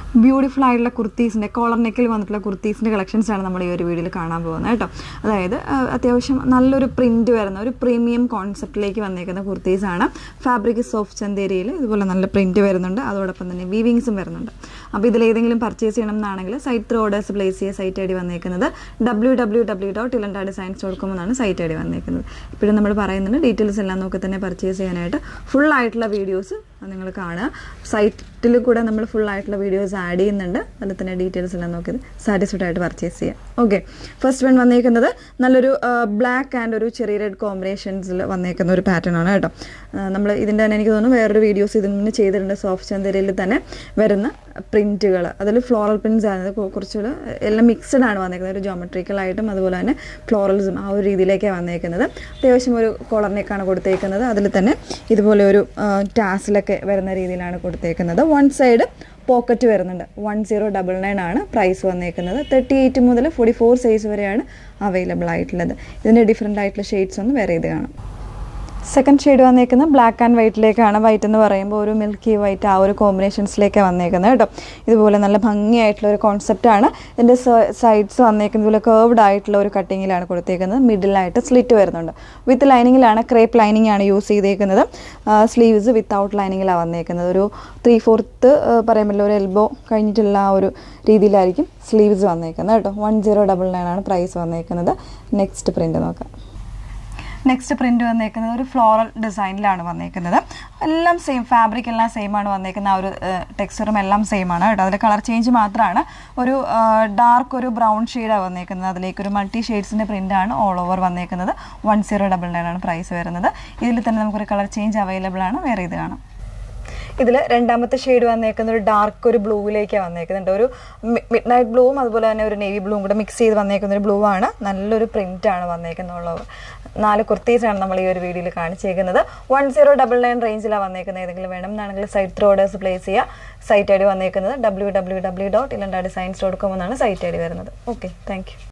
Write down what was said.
beautiful ആയിട്ടുള്ള കുർത്തീസിൻ്റെ collar നെക്കിൽ വന്നിട്ടുള്ള കുർത്തീസിൻ്റെ കളക്ഷൻസാണ് നമ്മൾ ഈ ഒരു വീഡിയോയിൽ കാണാൻ പോകുന്നത് കേട്ടോ അതായത് ആ, അത്യാവശ്യം നല്ലൊരു പ്രിൻറ്റ് വരുന്ന ഒരു പ്രീമിയം കോൺസെപ്റ്റിലേക്ക് വന്നേക്കുന്ന കുർത്തീസാണ് ഫാബ്രിക് സോഫ്റ്റ് ചന്തേരിയിൽ ഇതുപോലെ നല്ല പ്രിൻറ്റ് വരുന്നുണ്ട് അതോടൊപ്പം തന്നെ വീവിങ്സും വരുന്നുണ്ട് അപ്പോൾ ഇതിലേതെങ്കിലും പർച്ചേസ് ചെയ്യണം എന്നാണെങ്കിൽ സൈറ്റ് ത്രൂ ഓർഡേഴ്സ് പ്ലേസ് ചെയ്യുക സൈറ്റ് ഐ ഡി വന്നേക്കുന്നത് W W W dot Ilanda designs dot com എന്നാണ് സൈറ്റ് ഐ ഡി വന്നേക്കുന്നത് ഇപ്പോഴും നമ്മൾ പറയുന്നുണ്ട് ഡീറ്റെയിൽസ് എല്ലാം നോക്കി തന്നെ പർച്ചേസ് ചെയ്യാനായിട്ട് ഫുൾ ആയിട്ടുള്ള വീഡിയോസ് നിങ്ങൾ കാണുക സൈറ്റിൽ കൂടെ നമ്മൾ ഫുൾ ആയിട്ടുള്ള വീഡിയോസ് ആഡ് ചെയ്യുന്നുണ്ട് അതിൽ തന്നെ ഡീറ്റെയിൽസ് എല്ലാം നോക്കി സാറ്റിസ്ഫൈഡ് ആയിട്ട് പർച്ചേസ് ചെയ്യാം ഓക്കെ ഫസ്റ്റ് വൺ വന്നേക്കുന്നത് നല്ലൊരു ബ്ലാക്ക് ആൻഡ് ഒരു ചെറിയ റെഡ് കോമ്പിനേഷൻസിൽ വന്നേക്കുന്ന ഒരു പാറ്റേൺ ആണ് കേട്ടോ നമ്മൾ ഇതിൻ്റെ തന്നെ എനിക്ക് തോന്നുന്നു വേറൊരു വീഡിയോസ് ഇതിൽ നിന്ന് ചെയ്തിട്ടുണ്ട് സോഫ്റ്റ് ചന്തരയിൽ തന്നെ വരുന്ന പ്രിൻറ്റുകൾ അതിൽ ഫ്ലോറൽ പ്രിൻറ്റ്സ് ആണ് കു- കുറച്ചുകൂടെ എല്ലാം മിക്സഡ് ആണ് വന്നേക്കുന്നത് ഒരു ജോമെട്രിക്കൽ ആയിട്ടും അതുപോലെ തന്നെ ഫ്ലോറൽസും ആ ഒരു രീതിയിലേക്കാണ് വന്നേക്കുന്നത് അത്യാവശ്യം ഒരു കോളറിനേക്കാണ് കൊടുത്തേക്കുന്നത് അതിൽ തന്നെ ഇതുപോലെ ഒരു ടാസിലൊക്കെ വരുന്ന രീതിയിലാണ് കൊടുത്തേക്കുന്നത് വൺ സൈഡ് പോക്കറ്റ് വരുന്നുണ്ട് വൺ സീറോ ഡബിൾ നയൻ ആണ് പ്രൈസ് വന്നേക്കുന്നത് തേർട്ടി എയ്റ്റ് മുതൽ ഫോർട്ടി ഫോർ സൈസ് വരെയാണ് അവൈലബിൾ ആയിട്ടുള്ളത് ഇതിൻ്റെ ഡിഫറെൻ്റ് ആയിട്ടുള്ള ഷെയ്ഡ്സ് ഒന്ന് വേറെ ഇത് കാണാം സെക്കൻഡ് ഷെയ്ഡ് വന്നേക്കുന്നത് ബ്ലാക്ക് ആൻഡ് വൈറ്റിലേക്കാണ് വൈറ്റ് എന്ന് പറയുമ്പോൾ ഒരു മിൽക്കി വൈറ്റ് ആ ഒരു കോമ്പിനേഷൻസിലേക്ക് വന്നേക്കുന്നത് കേട്ടോ ഇതുപോലെ നല്ല ഭംഗിയായിട്ടുള്ള ഒരു കോൺസെപ്റ്റാണ് ഇതിൻ്റെ സൈഡ്സ് വന്നേക്കുന്നത് ഇതുപോലെ കേർവ്ഡ് ആയിട്ടുള്ള ഒരു കട്ടിങ്ങിലാണ് കൊടുത്തേക്കുന്നത് മിഡിലായിട്ട് സ്ലിറ്റ് വരുന്നുണ്ട് വിത്ത് ലൈനിങ്ങിലാണ് ക്രേപ്പ് ലൈനിങ് ആണ് യൂസ് ചെയ്തേക്കുന്നത് സ്ലീവ്സ് വിത്തൗട്ട് ലൈനിങ്ങിലാണ് വന്നേക്കുന്നത് ഒരു ത്രീ ഫോർത്ത് പറയുമ്പോൾ ഒരു എൽബോ കഴിഞ്ഞിട്ടുള്ള ആ ഒരു രീതിയിലായിരിക്കും സ്ലീവ്സ് വന്നേക്കുന്നത് കേട്ടോ വൺ സീറോ ഡബിൾ നയൻ ആണ് പ്രൈസ് വന്നേക്കുന്നത് നെക്സ്റ്റ് പ്രിൻറ്റ് നോക്കാം നെക്സ്റ്റ് പ്രിന്റ് വന്നേക്കുന്നത് ഒരു ഫ്ലോറൽ ഡിസൈനിലാണ് വന്നേക്കുന്നത് എല്ലാം സെയിം ഫാബ്രിക് എല്ലാം സെയിം ആണ് വന്നേക്കുന്നത് ആ ഒരു ടെക്സ്ചറും എല്ലാം സെയിം ആണ് കേട്ടോ അതിൽ കളർ ചേഞ്ച് മാത്രമാണ് ഒരു ഡാർക്ക് ഒരു ബ്രൗൺ ഷെയ്ഡാണ് വന്നേക്കുന്നത് അതിലേക്ക് ഒരു മൾട്ടി ഷെയ്ഡ്സിൻ്റെ പ്രിൻ്റാണ് ഓൾ ഓവർ വന്നേക്കുന്നത് വൺ സീറോ ഡബിൾ നയൻ ആണ് പ്രൈസ് വരുന്നത് ഇതിൽ തന്നെ നമുക്കൊരു കളർ ചേഞ്ച് അവൈലബിൾ ആണ് വേറെ ഇത് കാണാം ഇതിൽ രണ്ടാമത്തെ ഷെയ്ഡ് വന്നേക്കുന്ന ഒരു ഡാർക്ക് ഒരു ബ്ലൂവിലേക്കാണ് വന്നേക്കുന്നുണ്ട് ഒരു മിഡ് നൈറ്റ് ബ്ലൂവും അതുപോലെ തന്നെ ഒരു നേവി ബ്ലൂവും കൂടെ മിക്സ് ചെയ്ത് വന്നേക്കുന്ന ഒരു ബ്ലൂ ആണ് നല്ലൊരു പ്രിന്റ് ആണ് വന്നേക്കുന്നുള്ളത് നാല് കുർത്തീസാണ് നമ്മൾ ഈ ഒരു വീഡിയോയിൽ കാണിച്ചേക്കുന്നത് വൺ സീറോ ഡബിൾ നയൻ റേഞ്ചിലാണ് വന്നേക്കുന്നത് ഏതെങ്കിലും വേണം എന്നാണെങ്കിൽ സൈറ്റ് ത്രൂ ഓർഡേഴ്സ് പ്ലേസ് ചെയ്യുക സൈറ്റ് ഐ ഡി വന്നേക്കുന്നത് W W W dot Ilanda designs dot com എന്നാണ് സൈറ്റ് ഐ ഡി വരുന്നത് ഓക്കെ താങ്ക് യു